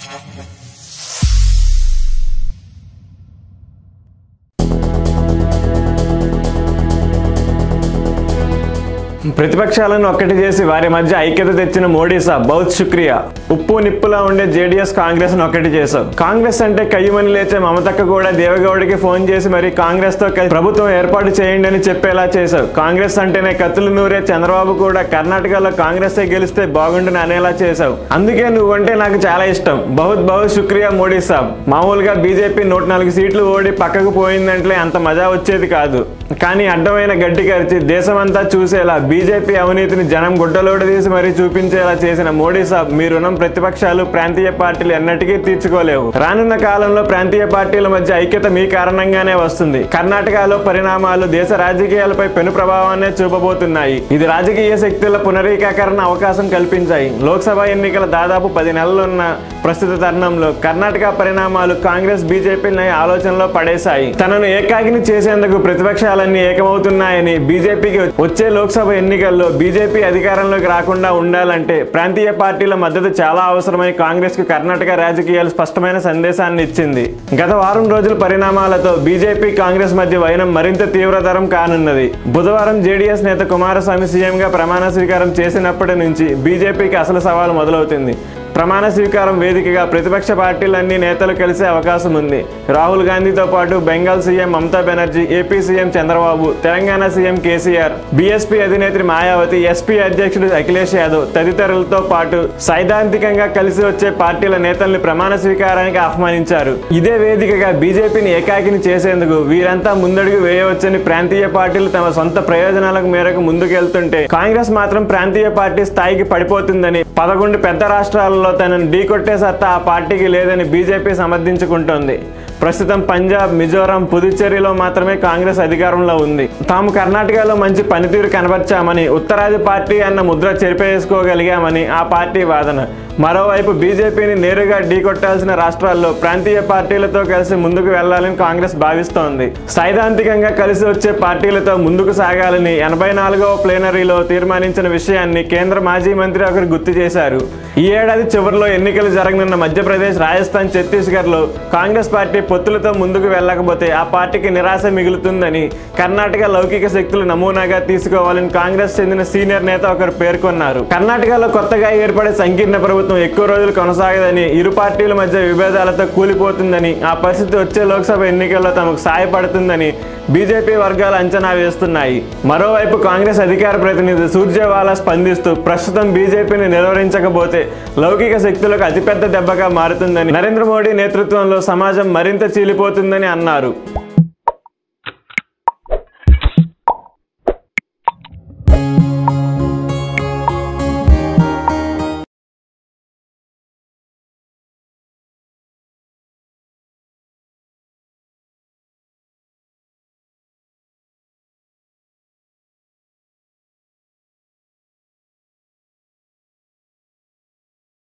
ప్రతిపక్షాలను ఒక్కటి చేసి వారి మధ్య ఐక్యత తెచ్చిన మోడీ సాబ్ బౌత్ శుక్రియా ఉప్పు నిప్పులా ఉండే జేడీఎస్ కాంగ్రెస్ ఒక్కటి చేశావు కాంగ్రెస్ అంటే కయ్యమని లేచే మమతక్క కూడా దేవగౌడకి ఫోన్ చేసి మరి కాంగ్రెస్ తో కలిసి ప్రభుత్వం ఏర్పాటు చేయండి అని చెప్పేలా చేశావు కాంగ్రెస్ అంటేనే కత్తులు నూరే చంద్రబాబు కూడా కర్ణాటకలో కాంగ్రెస్ గెలిస్తే బాగుండుని అనేలా చేశావు అందుకే నువ్వంటే నాకు చాలా ఇష్టం బహుత్ బహుత్ శుక్రియా మోడీ సాబ్ మామూలుగా బీజేపీ నూట నాలుగు సీట్లు ఓడి పక్కకు పోయిందంటే అంత మజా వచ్చేది కాదు కానీ అడ్డమైన గడ్డి కరిచి దేశమంతా చూసేలా బీజేపీ అవినీతిని జనం గుడ్డలోడు తీసి మరీ చూపించేలా చేసిన మోడీ సాబ్ మీ రుణం ప్రతిపక్షాలు ప్రాంతీయ పార్టీలు ఎన్నటికీ తీర్చుకోలేవు రానున్న కాలంలో ప్రాంతీయ పార్టీల మధ్య ఐక్యత మీ కారణంగానే వస్తుంది కర్ణాటకలో పరిణామాలు దేశ రాజకీయాలపై పెను ప్రభావాన్నే చూపబోతున్నాయి ఇది రాజకీయ శక్తుల పునరీకరణ అవకాశం కల్పించాయి లోక్సభ ఎన్నికల దాదాపు పది నెలలున్న ప్రస్తుత తరుణంలో కర్ణాటక పరిణామాలు కాంగ్రెస్ బీజేపీని ఆలోచనలో పడేశాయి తనను ఏకాకిని చేసేందుకు ప్రతిపక్షాలన్నీ ఏకమవుతున్నాయని బీజేపీకి వచ్చే లోక్సభ ఎన్నికల్లో బీజేపీ అధికారంలోకి రాకుండా ఉండాలంటే ప్రాంతీయ పార్టీల మద్దతు చాలా అవసరమని కాంగ్రెస్ కు కర్ణాటక రాజకీయాలు స్పష్టమైన సందేశాన్ని ఇచ్చింది గత వారం రోజుల పరిణామాలతో బీజేపీ కాంగ్రెస్ మధ్య వైనం మరింత తీవ్రతరం కానున్నది బుధవారం జేడీఎస్ నేత కుమారస్వామి సీఎంగా ప్రమాణ స్వీకారం చేసినప్పటి నుంచి బీజేపీకి అసలు సవాల్ మొదలవుతుంది ప్రమాణ స్వీకారం వేదికగా ప్రతిపక్ష పార్టీలన్నీ నేతలు కలిసే అవకాశం ఉంది రాహుల్ గాంధీతో పాటు Bengal CM Mamata Banerjee AP CM Chandrababu Telangana CM KCR BSP అధినేత్రి మాయావతి ఎస్పీ అధ్యక్షుడు అఖిలేష్ యాదవ్ తదితరులతో పాటు సైద్ధాంతికంగా కలిసి వచ్చే పార్టీల నేతల్ని ప్రమాణ స్వీకారానికి ఆహ్వానించారు ఇదే వేదికగా బీజేపీని ఏకాకిని చేసేందుకు వీరంతా ముందడుగు వేయవచ్చని ప్రాంతీయ పార్టీలు తమ సొంత ప్రయోజనాలకు మేరకు ముందుకెళ్తుంటే కాంగ్రెస్ మాత్రం ప్రాంతీయ పార్టీ స్థాయికి పడిపోతుందని పదకొండు పెద్ద రాష్ట్రాలలో తనను ఢీకొట్టే సత్తా ఆ పార్టీకి లేదని బీజేపీ సమర్థించుకుంటోంది ప్రస్తుతం పంజాబ్ మిజోరాం పుదుచ్చేరిలో మాత్రమే కాంగ్రెస్ అధికారంలో ఉంది తాము కర్ణాటకలో మంచి పనితీరు కనబర్చామని ఉత్తరాది పార్టీ అన్న ముద్ర చెరిపేసుకోగలిగామని ఆ పార్టీ వాదన మరోవైపు బీజేపీని నేరుగా ఢీకొట్టాల్సిన రాష్ట్రాల్లో ప్రాంతీయ పార్టీలతో కలిసి ముందుకు వెళ్లాలని కాంగ్రెస్ భావిస్తోంది సైద్ధాంతికంగా కలిసి వచ్చే పార్టీలతో ముందుకు సాగాలని ఎనభై నాలుగవ ప్లేనరీలో తీర్మానించిన విషయాన్ని కేంద్ర మాజీ మంత్రి ఒకరు గుర్తు చేశారు ఈ ఏడాది చివరిలో ఎన్నికలు జరగనున్న మధ్యప్రదేశ్ రాజస్థాన్ ఛత్తీస్గఢ్లో కాంగ్రెస్ పార్టీ పొత్తులతో ముందుకు వెళ్ళకపోతే ఆ పార్టీకి నిరాశ మిగులుతుందని కర్ణాటక లౌకిక శక్తులు నమూనాగా తీసుకోవాలని కాంగ్రెస్ చెందిన సీనియర్ నేత ఒకరు పేర్కొన్నారు కర్ణాటకలో కొత్తగా ఏర్పడే సంకీర్ణ ప్రభుత్వం ఎక్కువ రోజులు కొనసాగదని ఇరు పార్టీల మధ్య విభేదాలతో కూలిపోతుందని ఆ పరిస్థితి వచ్చే లోక్సభ ఎన్నికల్లో తమకు సాయపడుతుందని బీజేపీ వర్గాలు అంచనా వేస్తున్నాయి మరోవైపు కాంగ్రెస్ అధికార ప్రతినిధి సూర్జేవాలా స్పందిస్తూ ప్రస్తుతం బీజేపీని నిలువరించకపోతే లౌకిక శక్తులకు అతిపెద్ద దెబ్బగా మారుతుందని నరేంద్ర మోడీ నేతృత్వంలో సమాజం మరింత చీలిపోతుందని అన్నారు